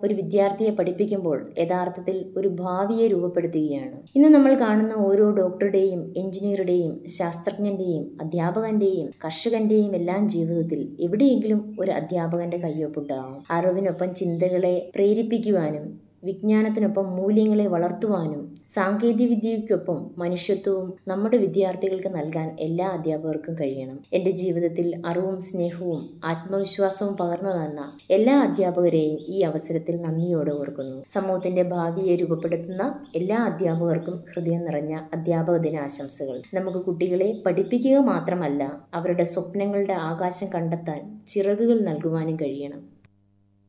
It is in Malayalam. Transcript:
ഒരു വിദ്യാർത്ഥിയെ പഠിപ്പിക്കുമ്പോൾ യഥാർത്ഥത്തിൽ ഒരു ഭാവിയെ രൂപപ്പെടുത്തുകയാണ് ഇന്ന് നമ്മൾ കാണുന്ന ഓരോ ഡോക്ടറുടെയും എഞ്ചിനീയറുടെയും ശാസ്ത്രജ്ഞന്റെയും അധ്യാപകന്റെയും കർഷകന്റെയും എല്ലാം ജീവിതത്തിൽ എവിടെയെങ്കിലും ഒരു അധ്യാപകന്റെ കയ്യൊപ്പുണ്ടാകും അറിവിനൊപ്പം ചിന്തകളെ പ്രേരിപ്പിക്കുവാനും വിജ്ഞാനത്തിനൊപ്പം മൂല്യങ്ങളെ വളർത്തുവാനും സാങ്കേതിക വിദ്യയ്ക്കൊപ്പം മനുഷ്യത്വവും നമ്മുടെ വിദ്യാർത്ഥികൾക്ക് നൽകാൻ എല്ലാ അധ്യാപകർക്കും കഴിയണം എൻ്റെ ജീവിതത്തിൽ അറിവും സ്നേഹവും ആത്മവിശ്വാസവും പകർന്നു തന്ന എല്ലാ അധ്യാപകരെയും ഈ അവസരത്തിൽ നന്ദിയോടെ ഓർക്കുന്നു സമൂഹത്തിന്റെ ഭാവിയെ രൂപപ്പെടുത്തുന്ന എല്ലാ അധ്യാപകർക്കും ഹൃദയം നിറഞ്ഞ അധ്യാപക ദിനാശംസകൾ നമുക്ക് കുട്ടികളെ പഠിപ്പിക്കുക മാത്രമല്ല അവരുടെ സ്വപ്നങ്ങളുടെ ആകാശം കണ്ടെത്താൻ ചിറകുകൾ നൽകുവാനും കഴിയണം